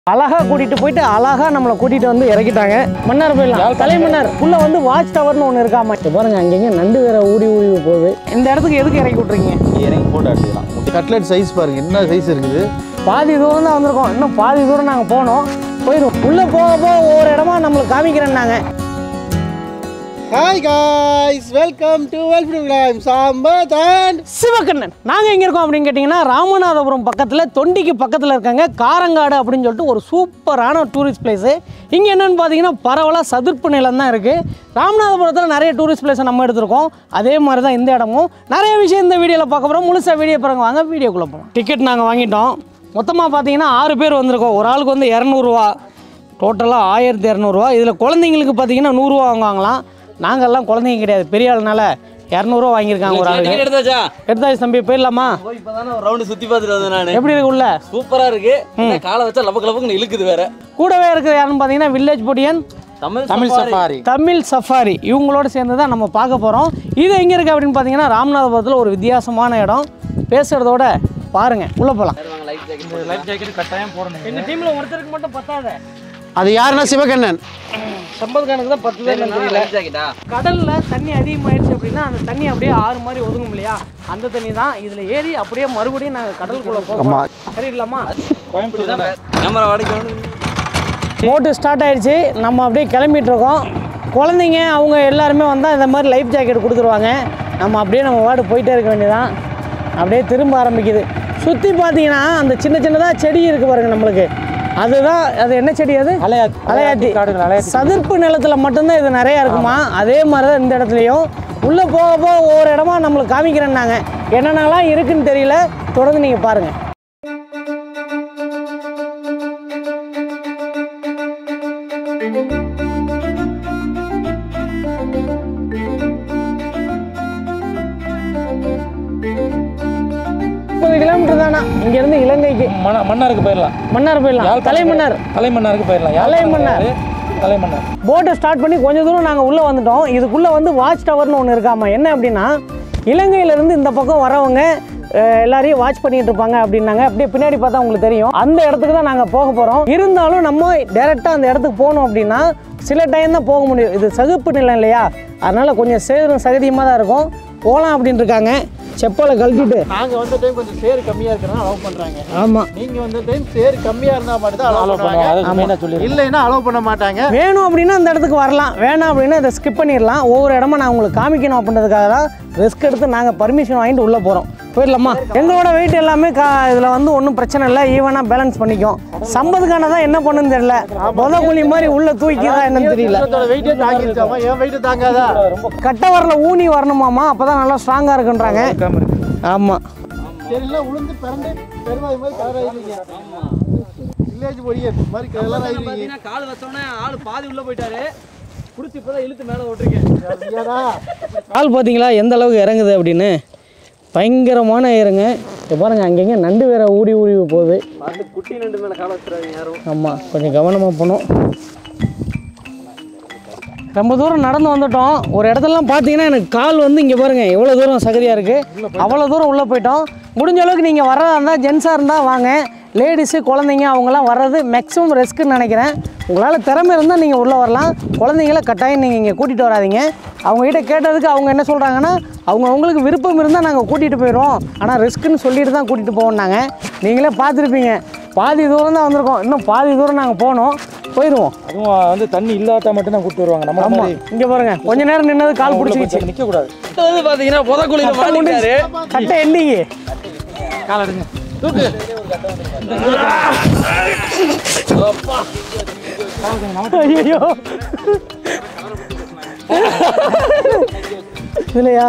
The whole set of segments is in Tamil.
அழகா கூட்டிட்டு போயிட்டு அழகா நம்மளை கூட்டிட்டு வந்து இறக்கிட்டாங்க மன்னார் போயிடலாம் தலைமன்னார் உள்ள வந்து வாட்ச் டவர்னு ஒன்று இருக்காமா இங்க பாருங்க அங்கங்க நண்டு வேற ஊடி ஊடி போகுது இந்த இடத்துக்கு எதுக்கு இறக்கி விட்றீங்க இறங்கி போட்டோ எடுத்துக்கலாம் கட்லெட் சைஸ் பாருங்க என்ன சைஸ் இருக்குது பாதி தூரம் தான் வந்திருக்கோம் இன்னும் பாதி தூரம் நாங்கள் போனோம் போயிடும் உள்ள போக போக ஒவ்வொரு இடமா நம்மளுக்கு காமிக்கிறேன்னாங்க ஹாய் காய்ஸ் வெல்கம் டு வெல்ஃபுல் கிராம் சாம்பத் அண்ட் சிவகண்ணன் நாங்கள் எங்கே இருக்கோம் அப்படின்னு கேட்டிங்கன்னா ராமநாதபுரம் பக்கத்தில் தொண்டிக்கு பக்கத்தில் இருக்காங்க காரங்காடு அப்படின்னு சொல்லிட்டு ஒரு சூப்பரான டூரிஸ்ட் பிளேஸு இங்கே என்னென்னு பார்த்தீங்கன்னா பரவலாக சதுர்ப்பு நிலம் தான் இருக்குது ராமநாதபுரத்தில் நிறைய டூரிஸ்ட் பிளேஸை நம்ம எடுத்திருக்கோம் அதே மாதிரி தான் இந்த இடமும் நிறைய விஷயம் இந்த வீடியோவில் பார்க்க போகிறோம் முழுசாக வீடியோ பாருங்க வாங்க வீடியோக்குள்ளே போகலாம் டிக்கெட் நாங்கள் வாங்கிட்டோம் மொத்தமாக பார்த்தீங்கன்னா ஆறு பேர் வந்திருக்கோம் ஒரு ஆளுக்கு வந்து இரநூறுவா டோட்டலாக ஆயிரத்தி இரநூறுவா இதில் குழந்தைங்களுக்கு பார்த்தீங்கன்னா நூறுரூவா வாங்குவாங்களாம் நாங்கள்லாம் குழந்தைங்க கிடையாது பெரிய ஆளுனால இரநூறுவா வாங்கியிருக்காங்க ஒரு ஆளுக்கு எடுத்தாச்சா எடுத்தாச்சு தம்பி போயிடலாமா இப்பதானே ஒரு ரவுண்டு சுத்தி பார்த்துட்டு வந்தேன் நானு எப்படி இருக்கு உள்ள சூப்பரா இருக்கு இந்த காலை வச்சா லபக்கு லபக்குன்னு இழுக்குது வேற கூடவே இருக்குது யாருன்னு பார்த்தீங்கன்னா வில்லேஜ் பொடியன் தமிழ் தமிழ் சஃபாரி தமிழ் சஃபாரி இவங்களோட சேர்ந்து தான் நம்ம பார்க்க போகிறோம் இது எங்கே இருக்குது அப்படின்னு பார்த்தீங்கன்னா ராமநாதபுரத்தில் ஒரு வித்தியாசமான இடம் பேசுகிறதோட பாருங்க உள்ளே போகலாம் லைஃப் ஜாக்கெட் கட்டாயம் போடணும் எங்கள் டீமில் ஒருத்தருக்கு மட்டும் பத்தாத அது யாருன்னா சிவகண்ணன் சம்பத் கணக்கு தான் பத்து பேர் தெரியல லைஃப் ஜாக்கெட்டா கடலில் தண்ணி அதிகமாயிடுச்சு அப்படின்னா அந்த தண்ணி அப்படியே ஆறு மாதிரி ஒதுங்கும் இல்லையா அந்த தண்ணி தான் இதில் ஏறி அப்படியே மறுபடியும் நாங்கள் கடலுக்குள்ளே போகிறோம் சரியில்லாமா கேமரா வாடகை வேணும் போட்டு ஸ்டார்ட் ஆயிடுச்சு நம்ம அப்படியே கிளம்பிட்டு இருக்கோம் குழந்தைங்க அவங்க எல்லாருமே வந்தால் இந்த மாதிரி லைஃப் ஜாக்கெட் கொடுத்துருவாங்க நம்ம அப்படியே நம்ம வாடு போயிட்டே இருக்க வேண்டியதான் அப்படியே திரும்ப ஆரம்பிக்குது சுற்றி பார்த்தீங்கன்னா அந்த சின்ன சின்னதாக செடி இருக்குது பாருங்க நம்மளுக்கு அதுதான் அது என்ன செடி அது அலையாத்தி அலையாத்தி காடுகள் அலையாத்தி சதுர்ப்பு நிலத்தில் மட்டும்தான் இது நிறையா இருக்குமா அதே மாதிரி தான் இந்த இடத்துலையும் உள்ளே போக போக ஒவ்வொரு இடமா நம்மளுக்கு காமிக்கிறேன்னாங்க என்னென்னலாம் இருக்குன்னு தெரியல தொடர்ந்து நீங்கள் பாருங்கள் முப்பது கிலோமீட்டர் தானா இங்கேருந்து இலங்கைக்கு மன்ன மன்னாருக்கு போயிடலாம் மன்னார் போயிடலாம் தலைமன்னார் தலைமன்னாருக்கு போயிடலாம் தலைமன்னார். தலைமன்னார் போட்டை ஸ்டார்ட் பண்ணி கொஞ்ச தூரம் நாங்கள் உள்ளே வந்துட்டோம் இதுக்குள்ளே வந்து வாட்ச் டவர்னு ஒன்று இருக்காமா என்ன அப்படின்னா இலங்கையிலேருந்து இந்த பக்கம் வரவங்க அஹ், எல்லாரையும் வாட்ச் பண்ணிட்டு இருப்பாங்க அப்படின்னாங்க அப்படியே பின்னாடி பார்த்தா உங்களுக்கு தெரியும் அந்த இடத்துக்கு தான் நாங்கள் போக போகிறோம் இருந்தாலும் நம்ம டேரெக்டாக அந்த இடத்துக்கு போகணும் அப்படின்னா சில டைம் தான் போக முடியும் இது சகுப்பு நிலம் இல்லையா அதனால் கொஞ்சம் சேரும் சகதியமாக தான் இருக்கும் போகலாம் அப்படின்னு இருக்காங்க செப்பலை கழட்டிட்டு நாங்க வந்த டைம் கொஞ்சம் சேர் கம்மியா இருக்கிறனால அலோவ் பண்றாங்க ஆமாம் நீங்க வந்த டைம் சேர் கம்மியா இருந்தா மட்டும் தான் அலோவ் பண்ணுவாங்க அது மெயினாக சொல்லி இல்லைன்னா அலோவ் பண்ண மாட்டாங்க வேணும் அப்படின்னா அந்த இடத்துக்கு வரலாம் வேணாம் அப்படின்னா இதை ஸ்கிப் பண்ணிடலாம் ஒவ்வொரு இடமா நான் உங்களுக்கு காமிக்கணும் அப்படின்றதுக்காக தான் ரிஸ்க் எடுத்து நாங்கள் பர்மிஷன் வாங்கிட்டு உள்ளே போகிறோம் போயிடலாமா எங்களோட வெயிட் எல்லாமே கா இதில் வந்து ஒன்றும் பிரச்சனை இல்லை ஈவனாக பேலன்ஸ் பண்ணிக்கும் சம்பதுக்கான தான் என்ன பண்ணுன்னு தெரியல முத குழி மாதிரி உள்ளே தூக்கிதான் என்னன்னு தெரியல வெயிட்டே தாங்கிருச்சாமா என் வெயிட் தாங்காதா கட்டை வரல ஊனி வரணுமாமா அப்போ தான் நல்லா ஸ்ட்ராங்காக இருக்குன்றாங்க ஆமாம் தெரியல உளுந்து பிறந்து பெருமாள் மாதிரி கலர் ஆயிருக்கீங்க வில்லேஜ் பொடியே மாதிரி கலர் ஆயிருக்கீங்க பாத்தீங்கன்னா கால் வச்சோடனே ஆளு பாதி உள்ள போயிட்டாரு புடிச்சு இப்பதான் இழுத்து மேல விட்டுருக்கேன் ஏடா கால் பார்த்தீங்களா எந்த அளவுக்கு இறங்குது அப்படின்னு பயங்கரமான இறங்க இப்போ பாருங்கள் அங்கங்கே நண்டு வேற ஊடி ஊடி போகுது பார்த்து குட்டி நண்டு மேல கால வச்சுறாங்க யாரும் ஆமாம் கொஞ்சம் கவனமாக போகணும் ரொம்ப தூரம் நடந்து வந்துட்டோம் ஒரு இடத்துலலாம் பார்த்தீங்கன்னா எனக்கு கால் வந்து இங்கே பாருங்கள் எவ்வளோ தூரம் சகதியாக இருக்குது அவ்வளோ தூரம் உள்ளே போயிட்டோம் முடிஞ்ச அளவுக்கு நீங்கள் வர்றதா இருந்தால் ஜென்ஸாக இருந்தால் வாங்க லேடிஸு குழந்தைங்க அவங்கெல்லாம் வர்றது மேக்ஸிமம் ரிஸ்க்குன்னு நினைக்கிறேன் உங்களால் திறமை இருந்தால் நீங்கள் உள்ளே வரலாம் குழந்தைங்கள கட்டாயம் நீங்கள் இங்கே கூட்டிகிட்டு வராதீங்க அவங்ககிட்ட கேட்டதுக்கு அவங்க என்ன சொல்கிறாங்கன்னா அவங்க அவங்களுக்கு விருப்பம் இருந்தால் நாங்கள் கூட்டிகிட்டு போயிடுவோம் ஆனால் ரிஸ்க்குன்னு சொல்லிட்டு தான் கூட்டிகிட்டு போவோம்னாங்க நீங்களே பார்த்துருப்பீங்க பாதி தூரம் தான் வந்திருக்கோம் இன்னும் பாதி தூரம் நாங்கள் போனோம் போயிடுவோம் அதுவும் வந்து தண்ணி இல்லாத மட்டும் தான் கூப்பிட்டு வருவாங்க நம்ம ஆமாம் இங்கே பாருங்க கொஞ்ச நேரம் நின்னது கால் பிடிச்சிக்கிச்சு நிற்க கூடாது வந்து பாத்தீங்கன்னா புதக்குழியில மாட்டிட்டாரு கட்டை எண்டிங்க கால் எடுங்க ஐயோ இல்லையா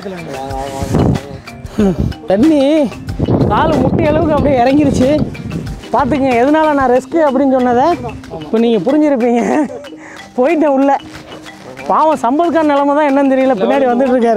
ம், தண்ணி கால் முட்டி அளவுக்கு அப்படியே இறங்கிருச்சு பார்த்துக்குங்க எதனால நான் ரெஸ்க்கு அப்படின்னு சொன்னதை இப்போ நீங்கள் புரிஞ்சிருப்பீங்க போயிட்டேன் உள்ள பாவம் சம்பதுக்கான நிலைமை தான் என்னன்னு தெரியல பின்னாடி வந்துட்டு இருக்காரு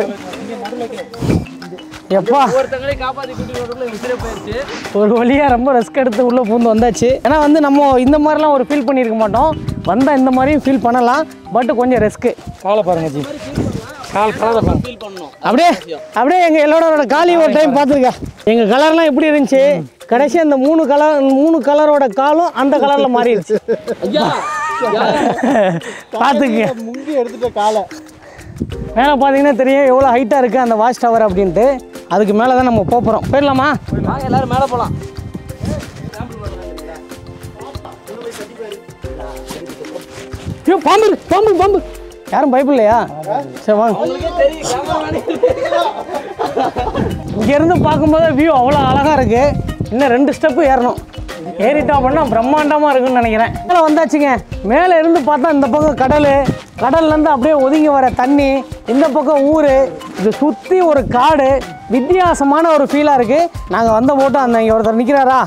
எப்பா ஒருத்தங்களையும் காப்பாத்தி கூட்டி வரதுக்குள்ள விசிற போயிருச்சு ஒரு வழியாக ரொம்ப ரிஸ்க் எடுத்து உள்ளே பூந்து வந்தாச்சு ஏன்னா வந்து நம்ம இந்த மாதிரிலாம் ஒரு ஃபீல் பண்ணியிருக்க மாட்டோம் வந்தால் இந்த மாதிரியும் ஃபீல் பண்ணலாம் பட் கொஞ்சம் ரிஸ்க்கு காலை பாருங்க ஜி கால் காலை பாருங்க ஃபீல் பண்ணணும் அப்படியே அப்படியே எங்கள் எல்லோரோட காலி ஒரு டைம் பார்த்துருக்கா எங்கள் கலர்லாம் எப்படி இருந்துச்சு கடைசி அந்த மூணு கலர் மூணு கலரோட காலும் அந்த கலரில் மாறிடுச்சு ஐயா பார்த்துக்குங்க முங்கி எடுத்துட்ட காலை மேலே பார்த்தீங்கன்னா தெரியும் எவ்வளோ ஹைட்டாக இருக்குது அந்த வாட்ச் டவர் அப்படின்ட்டு அதுக்கு மேலே தான் நம்ம போக போகிறோம் போயிடலாமா வாங்க எல்லாரும் மேலே போலாம் ஐயோ பாம்பு இருக்கு, பாம்பு பாம்பு யாரும் பயப்படலையா சரி வாங்க உங்களுக்கே தெரியும் கேமராமேனே இங்கேருந்து பார்க்கும்போது வியூ அவ்வளோ அழகாக இருக்குது இன்னும் ரெண்டு ஸ்டெப்பு ஏறணும் ஏறிட்டா அப்படின்னா பிரம்மாண்டமாக இருக்குன்னு நினைக்கிறேன் மேலே வந்தாச்சுங்க மேலே இருந்து பார்த்தா இந்த பக்கம் கடல் கடல்லேருந்து அப்படியே ஒதுங்கி வர தண்ணி இந்த பக்கம் ஊர் இது சுற்றி ஒரு காடு வித்தியாசமான ஒரு ஃபீலாக இருக்குது நாங்கள் வந்த போட்டு அந்த இங்கே ஒருத்தர் நிற்கிறாரா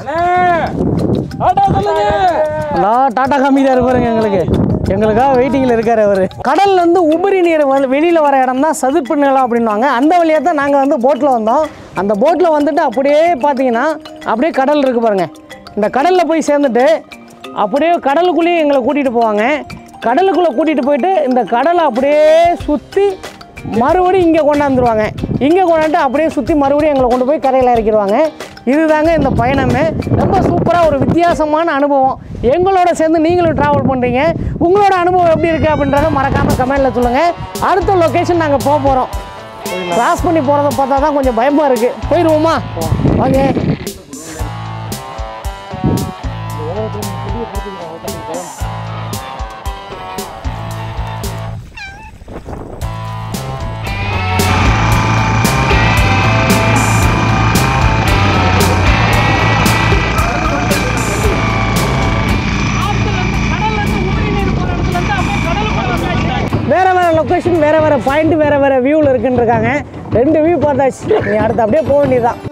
அதான் டாட்டா காமிக்கிறாரு பாருங்க எங்களுக்கு எங்களுக்காக வெயிட்டிங்கில் இருக்காரு அவர் கடல்ல இருந்து உபரி நீர் வந்து வெளியில் வர இடம் தான் சதுப்பு நிலம் அப்படின்வாங்க அந்த வழியாக தான் நாங்கள் வந்து போட்டில் வந்தோம் அந்த போட்டில் வந்துட்டு அப்படியே பார்த்தீங்கன்னா அப்படியே கடல் இருக்குது பாருங்க இந்த கடலில் போய் சேர்ந்துட்டு அப்படியே கடலுக்குள்ளேயே எங்களை கூட்டிகிட்டு போவாங்க கடலுக்குள்ளே கூட்டிகிட்டு போயிட்டு இந்த கடலை அப்படியே சுற்றி மறுபடியும் இங்கே கொண்டாந்துருவாங்க இங்கே கொண்டாந்து அப்படியே சுற்றி மறுபடியும் எங்களை கொண்டு போய் கரையில் இறக்கிடுவாங்க இதுதாங்க இந்த பயணமே ரொம்ப சூப்பராக ஒரு வித்தியாசமான அனுபவம் எங்களோட சேர்ந்து நீங்களும் ட்ராவல் பண்ணுறீங்க உங்களோட அனுபவம் எப்படி இருக்குது அப்படின்றத மறக்காமல் கமெண்டில் சொல்லுங்கள் அடுத்த லொக்கேஷன் நாங்கள் போக போகிறோம் கிராஸ் பண்ணி போகிறத பார்த்தா தான் கொஞ்சம் பயமாக இருக்குது போயிடுவோமா வாங்க வேற வேற லொக்கேஷன் வேற வேற பாயிண்ட் வேற வேற வியூவில் இருக்குன்னு இருக்காங்க ரெண்டு வியூ பார்த்தாச்சு நீ அடுத்து அப்படியே போக வேண்டியதுதான்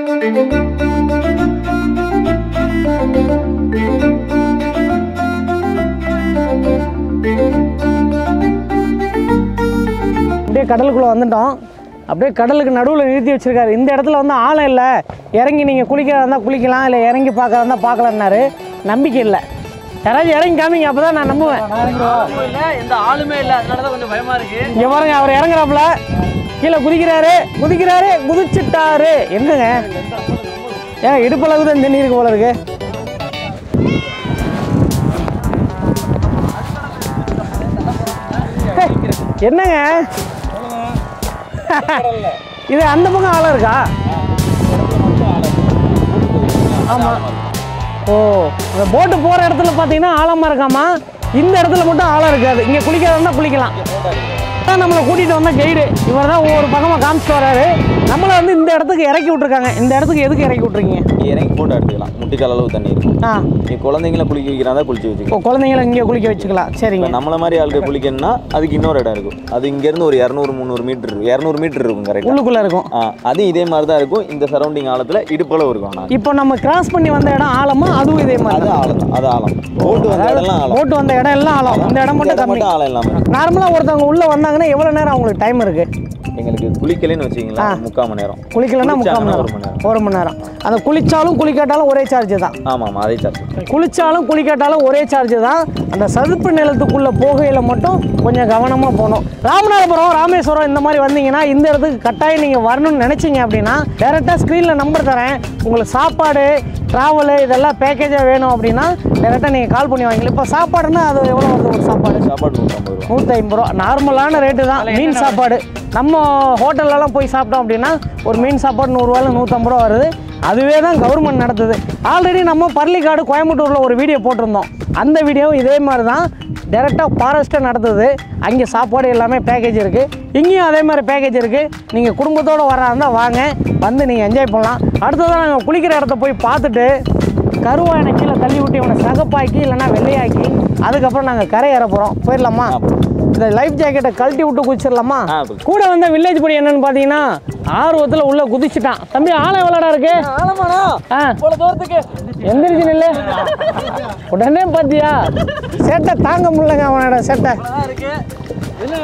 அப்படியே கடலுக்குள்ளே வந்துட்டோம் அப்படியே கடலுக்கு நடுவில் நிறுத்தி வச்சிருக்காரு இந்த இடத்துல வந்து ஆழம் இல்லை இறங்கி நீங்கள் குளிக்கிறதா இருந்தால் குளிக்கலாம் இல்லை இறங்கி பார்க்கறதா இருந்தால் பார்க்கலான்னாரு நம்பிக்கை இல்லை யாராச்சும் இறங்கி காமிங்க அப்போ தான் நான் நம்புவேன் ஆளுமே இல்ல எந்த ஆளுமே இல்ல அதனால தான் கொஞ்சம் பயமா இருக்கு இங்க பாருங்க அவர் இறங்குறாப்புல கீழே குதிக்கிறாரு குதிக்கிறாரு குதிச்சுட்டாரு என்னங்க ஏன் இடுப்பளவு தான் தண்ணி இருக்கு போல இருக்கு ஹே, என்னங்க இது அந்த பக்கம் ஆழம் இருக்கா ஆமாம் ஓ அந்த போட்டு போகிற இடத்துல பார்த்தீங்கன்னா ஆழமாக இருக்காமா இந்த இடத்துல மட்டும் ஆழம் இருக்காது இங்கே குளிக்கிறதா குளிக்கலாம் அதான் நம்மளை கூட்டிகிட்டு வந்த கைடு இவர் தான் ஒவ்வொரு பக்கமாக காமிச்சிட்டு வராரு நம்மளை வந்து இந்த இடத்துக்கு இறக்கி விட்ருக்காங்க இந்த இடத்துக்கு எதுக்கு இறக்கி விட்ருக்கீங்க இங்கே இறங்கி ஃபோட்டோ எடுத்துக்கலாம் முட்டிக்கால் அளவு தண்ணி இருக்கும் ஆ நீ குழந்தைங்கள குளிக்க வைக்கிறாந்தா குளிச்சு இப்போ வச்சுக்கலாம் குழந்தைங்கள இங்கே குளிக்க வச்சுக்கலாம் சரிங்க இப்போ நம்மள மாதிரி ஆளுக்கு குளிக்கணும்னா அதுக்கு இன்னொரு இடம் இருக்கும் அது இங்கேருந்து ஒரு இரநூறு முந்நூறு மீட்டர் இருக்கும் இரநூறு மீட்டர் இருக்கும் கரெக்டாக உள்ளுக்குள்ளே இருக்கும் அதுவும் இதே மாதிரி தான் இருக்கும் இந்த சரௌண்டிங் ஆழத்தில் இடுப்பளவு இருக்கும் ஆனால் இப்போ நம்ம கிராஸ் பண்ணி வந்த இடம் ஆழமா அதுவும் இதே மாதிரி அது ஆழம் தான் அது ஆழம் போட்டு வந்த இடம்லாம் ஆழம் போட்டு வந்த இடம் எல்லாம் ஆழம் இந்த இடம் இந்த மட்டும் இடம் கம்மி மட்டும் ஆழம் இல்லாமல் இருக்கும் நார்மலாக ஒருத்தவங்க உள்ளே வந்தாங்கன்னா எவ்வளோ நேரம் அவங்களுக்கு டைம் இருக்குது எங்களுக்கு குளிக்கலைன்னு வச்சிங்களேன் முக்கால் மணி நேரம் குளிக்கலன்னா முக்கால் மணி குளிச்சாங்கன்னா நேரம் ஒரு மணி நேரம் ஒரு மணி நேரம் அந்த குளிச்சாலும் குளிக்காட்டாலும் ஒரே சார்ஜ் தான் ஆமாம் ஆமாம் அதே சார்ஜ் குளிச்சாலும் குளிக்காட்டாலும் ஒரே சார்ஜ் தான் அந்த சதுப்பு நிலத்துக்குள்ள போகையில் மட்டும் கொஞ்சம் கவனமாக போகணும் ராமநாதபுரம் ராமேஸ்வரம் இந்த மாதிரி வந்தீங்கன்னா இந்த இடத்துக்கு கட்டாயம் நீங்கள் வரணும்னு நினச்சிங்க அப்படின்னா டேரெக்டாக ஸ்க்ரீனில் நம்பர் தரேன் உங்களுக்கு சாப்பாடு ட்ராவலு இதெல்லாம் பேக்கேஜாக வேணும் அப்படின்னா டேரெக்டாக நீங்கள் கால் பண்ணி வாங்கிக்கலாம் இப்போ சாப்பாடுன்னா அது எவ்வளோ வருது ஒரு சாப்பாடு சாப்பாடு நூற்றம்பது ரூபா நூற்றி ஐம்பது ரூபா நார்மலான ரேட்டு தான் மீன் சாப்பாடு நம்ம ஹோட்டல்லலாம் போய் சாப்பிட்டோம் அப்படின்னா ஒரு மீன் சாப்பாடு நூறுரூவாயில் நூற்றம்பது ரூபா வருது அதுவே தான் கவர்மெண்ட் நடத்துது ஆல்ரெடி நம்ம பர்லிக்காடு கோயம்புத்தூரில் ஒரு வீடியோ போட்டிருந்தோம் அந்த வீடியோவும் இதே மாதிரி தான் டேரெக்டாக ஃபாரஸ்ட்டை நடத்துது அங்கே சாப்பாடு எல்லாமே பேக்கேஜ் இருக்குது இங்கேயும் அதே மாதிரி பேக்கேஜ் இருக்குது நீங்கள் குடும்பத்தோடு வரா இருந்தால் வாங்க வந்து நீங்கள் என்ஜாய் பண்ணலாம் அடுத்ததான் நாங்கள் குளிக்கிற இடத்த போய் பார்த்துட்டு கருவாயனை கீழே தள்ளி விட்டு இவனை சகப்பாக்கி இல்லைன்னா வெள்ளையாக்கி அதுக்கப்புறம் நாங்கள் கரை ஏற போகிறோம் போயிடலாமா இந்த லைஃப் ஜாக்கெட்டை கழட்டி விட்டு குதிச்சிடலாமா ஆ, குதி. கூட வந்த வில்லேஜ் படி என்னன்னு பார்த்தீங்கன்னா ஆர்வத்தில் உள்ள குதிச்சிட்டான் தம்பி ஆளை எவ்வளோடா இருக்கு ஆலமாடா ஆ இவ்வளவு தூரத்துக்கு எந்திரிச்சு நில்லு உடனே பார்த்தியா சேட்டை தாங்க முடியலங்க அவனோட சேட்டை அழகா இருக்கு என்ன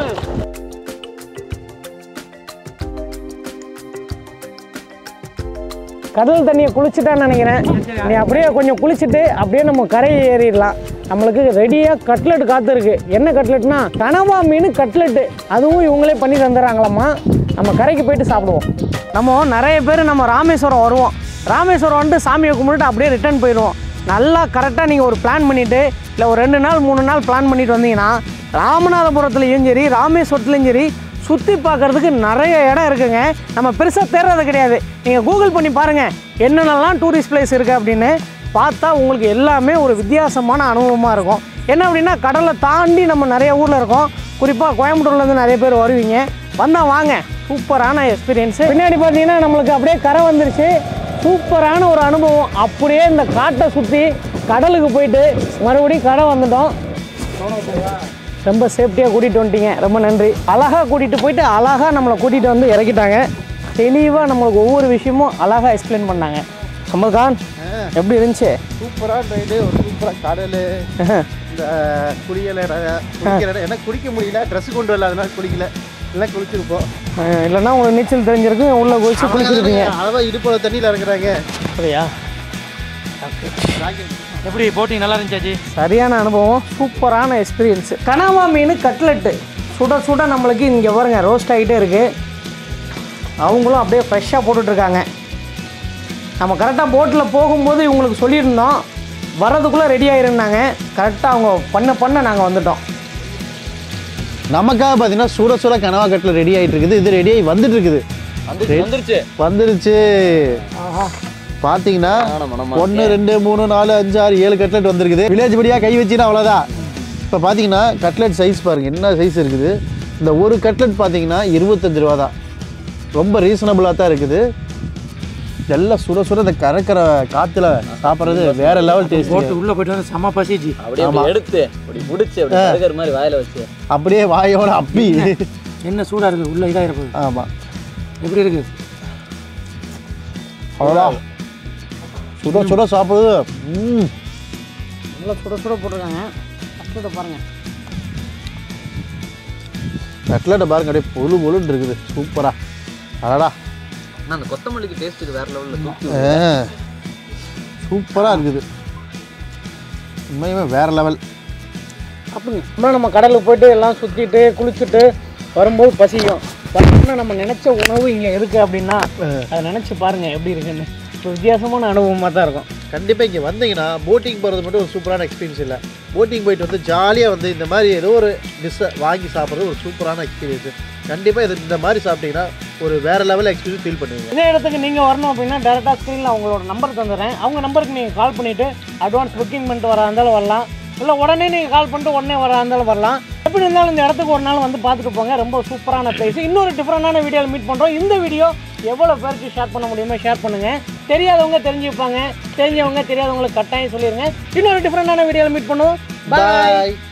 கடல் தண்ணியை குளிச்சுட்டான்னு நினைக்கிறேன் நீ அப்படியே கொஞ்சம் குளிச்சுட்டு அப்படியே நம்ம கரையை ஏறிடலாம் நம்மளுக்கு ரெடியாக கட்லெட் காத்திருக்கு என்ன கட்லெட்னா கனவா மீன் கட்லெட்டு அதுவும் இவங்களே பண்ணி தந்துடுறாங்களாம்மா நம்ம கரைக்கு போயிட்டு சாப்பிடுவோம் நம்ம நிறைய பேர் நம்ம ராமேஸ்வரம் வருவோம் ராமேஸ்வரம் வந்துட்டு சாமியை கும்பிட்டுட்டு அப்படியே ரிட்டர்ன் போயிடுவோம் நல்லா கரெக்டாக நீங்கள் ஒரு பிளான் பண்ணிவிட்டு இல்லை ஒரு ரெண்டு நாள் மூணு நாள் பிளான் பண்ணிட்டு வந்தீங்கன்னா ராமநாதபுரத்துலேயும் சரி ராமேஸ்வரத்துலேயும் சரி சுற்றி பார்க்குறதுக்கு நிறைய இடம் இருக்குங்க நம்ம பெருசாக தேடுறது கிடையாது நீங்கள் கூகுள் பண்ணி பாருங்கள் என்னென்னலாம் டூரிஸ்ட் பிளேஸ் இருக்குது அப்படின்னு பார்த்தா உங்களுக்கு எல்லாமே ஒரு வித்தியாசமான அனுபவமாக இருக்கும் என்ன அப்படின்னா கடலை தாண்டி நம்ம நிறைய ஊரில் இருக்கோம் குறிப்பாக கோயம்புத்தூர்லேருந்து நிறைய பேர் வருவீங்க வந்தால் வாங்க சூப்பரான எக்ஸ்பீரியன்ஸு பின்னாடி பார்த்தீங்கன்னா நம்மளுக்கு அப்படியே கரை வந்துருச்சு சூப்பரான ஒரு அனுபவம் அப்படியே இந்த காட்டை சுற்றி கடலுக்கு போயிட்டு மறுபடியும் கடை வந்துட்டோம் ரொம்ப சேஃப்டியாக கூட்டிகிட்டு வந்துட்டீங்க ரொம்ப நன்றி அழகாக கூட்டிகிட்டு போயிட்டு அழகாக நம்மளை கூட்டிகிட்டு வந்து இறக்கிட்டாங்க தெளிவாக நம்மளுக்கு ஒவ்வொரு விஷயமும் அழகாக எக்ஸ்பிளைன் பண்ணாங்க கமல்கான் எப்படி இருந்துச்சு சூப்பராக ரைடு ஒரு சூப்பராக கடல் இந்த குளியல இடம், குளிக்கிற இடம் எனக்கு குளிக்க முடியல ட்ரெஸ் கொண்டு வரல அதனால குளிக்கல இல்லை குளிச்சிருப்போம் அஹ் இல்லைன்னா உங்களுக்கு நீச்சல் தெரிஞ்சிருக்கும் உள்ளே குளிச்சு குளிச்சிருப்பீங்க அளவாக இடுப்பள தண்ணியில் இறக்குறாங்க அப்படியா எப்படி போட்டிங் நல்லா இருந்துச்சாச்சி சரியான அனுபவம் சூப்பரான எக்ஸ்பீரியன்ஸு கனவா மீன் கட்லெட்டு சுட சுட நம்மளுக்கு இங்கே பாருங்க ரோஸ்ட் ஆகிட்டே இருக்குது அவங்களும் அப்படியே ஃப்ரெஷ்ஷாக போட்டுட்ருக்காங்க நம்ம கரெக்டாக போட்டில் போகும்போது இவங்களுக்கு சொல்லியிருந்தோம் வர்றதுக்குள்ளே ரெடி ஆயிருந்தாங்க கரெக்டாக அவங்க பண்ண பண்ண நாங்கள் வந்துட்டோம் நமக்காக பார்த்தீங்கன்னா சுட சுட கனவா கட்டில் ரெடி ஆகிட்டு இருக்குது இது ரெடி ஆகி வந்துட்டு இருக்குது வந்துருச்சு வந்துருச்சு பார்த்தீங்கன்னா ஆனா மனமா ஒன்று ரெண்டு மூணு நாலு அஞ்சு ஆறு ஏழு கட்லெட் வந்திருக்குது வில்லேஜ் படியாக கை வச்சுன்னா அவ்வளோதான் இப்போ பார்த்தீங்கன்னா கட்லெட் சைஸ் பாருங்க என்ன சைஸ் இருக்குது இந்த ஒரு கட்லெட் பார்த்தீங்கன்னா இருபத்தஞ்சு ரூபா தான் ரொம்ப ரீசனபிளாக தான் இருக்குது எல்லாம் சுட சுட இந்த கறக்கிற காற்றுல சாப்பிட்றது வேற லெவல் டேஸ்ட் போட்டு உள்ள போயிட்டு வந்து செம்ம பசிச்சு அப்படியே அப்படி எடுத்து அப்படி முடிச்சு அப்படி பர்கர் மாதிரி வாயில வச்சு அப்படியே வாயோட அப்பி என்ன சூடா இருக்கு உள்ள இதா இருக்கு ஆமாம் எப்படி இருக்கு அவ்வளோதான் சுட சுட சாப்பிடுறது ம் நல்லா சுட சுட போட்டிருக்காங்க சுட பாருங்கள் கட்லெட்டை பாருங்க அப்படியே பொழு பொழுன்னு இருக்குது சூப்பராக அடடா ஆனா அந்த கொத்தமல்லிக்கு டேஸ்ட்டுக்கு வேற லெவல்ல தூக்கி சூப்பராக இருக்குது உண்மையுமே வேற லெவல் அப்படிங்க அப்புறம் நம்ம கடலுக்கு போயிட்டு எல்லாம் சுற்றிட்டு குளிச்சுட்டு வரும்போது பசிக்கும் பார்த்தோம்னா நம்ம நினச்ச உணவு இங்கே இருக்குது அப்படின்னா அதை நினச்சி பாருங்கள் எப்படி இருக்குன்னு ஒரு வித்தியாசமான அனுபவமாக தான் இருக்கும் கண்டிப்பாக இங்கே வந்தீங்கன்னா போட்டிங் போகிறது மட்டும் ஒரு சூப்பரான எக்ஸ்பீரியன்ஸ் இல்லை போட்டிங் போயிட்டு வந்து ஜாலியாக வந்து இந்த மாதிரி ஏதோ ஒரு டிஷ்ஷை வாங்கி சாப்பிட்றது ஒரு சூப்பரான எக்ஸ்பீரியன்ஸ் கண்டிப்பாக இது இந்த மாதிரி சாப்பிட்டீங்கன்னா ஒரு வேற லெவல் எக்ஸ்பீரியன்ஸ் ஃபீல் பண்ணுவீங்க இதே இடத்துக்கு நீங்கள் வரணும் அப்படின்னா டேரெக்டாக ஸ்க்ரீனில் அவங்களோட நம்பர் தந்துடுறேன் அவங்க நம்பருக்கு நீங்கள் கால் பண்ணிவிட்டு அட்வான்ஸ் புக்கிங் பண்ணிட்டு வரா இருந்தாலும் வரலாம் இல்லை உடனே நீங்கள் கால் பண்ணிட்டு உடனே வரா இருந்தாலும் வரலாம் எப்படி இருந்தாலும் இந்த இடத்துக்கு ஒரு நாள் வந்து பார்த்துட்டு போங்க ரொம்ப சூப்பரான பிளேஸ் இன்னொரு டிஃப்ரெண்டான வீடியோவில் மீட் பண்ணுறோம் இந்த வீடியோ எவ்வளோ பேருக்கு ஷேர் பண்ண முடியுமோ ஷேர் பண்ணுங்கள் தெரியாதவங்க தெரிஞ்சுப்பாங்க தெரிஞ்சவங்க தெரியாதவங்களுக்கு கட்டாயம் சொல்லிடுங்க இன்னொரு டிஃப்ரெண்டான வீடியோவில் மீட் பண்ணுவோம் பாய் பாய்